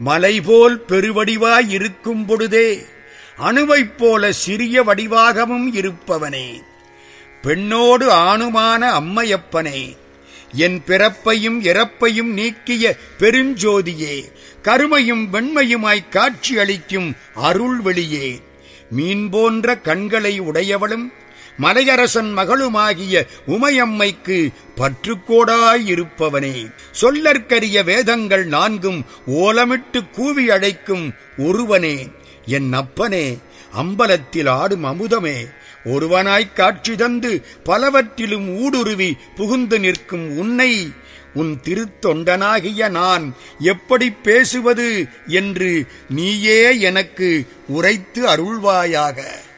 மலைபோல் பெருவடிவாய் இருக்கும் பொழுதே அணுவைப் போல சிறிய வடிவாகவும் இருப்பவனே பெண்ணோடு ஆணுமான அம்மையப்பனே என் பிறப்பையும் இறப்பையும் நீக்கிய பெருஞ்சோதியே கருமையும் வெண்மையுமாய் காட்சி அளிக்கும் அருள் வெளியே மீன் போன்ற கண்களை உடையவளும் மலையரசன் மகளுமாகிய உமையம்மைக்கு பற்றுக்கோடாயிருப்பவனே சொல்லற்கரிய வேதங்கள் நான்கும் ஓலமிட்டு கூவி அழைக்கும் ஒருவனே என் அப்பனே அம்பலத்தில் ஆடும் அமுதமே ஒருவனாய்க் காட்சி தந்து பலவற்றிலும் ஊடுருவி புகுந்து நிற்கும் உன்னை உன் திருத்தொண்டனாகிய நான் எப்படி பேசுவது என்று நீயே எனக்கு உரைத்து அருள்வாயாக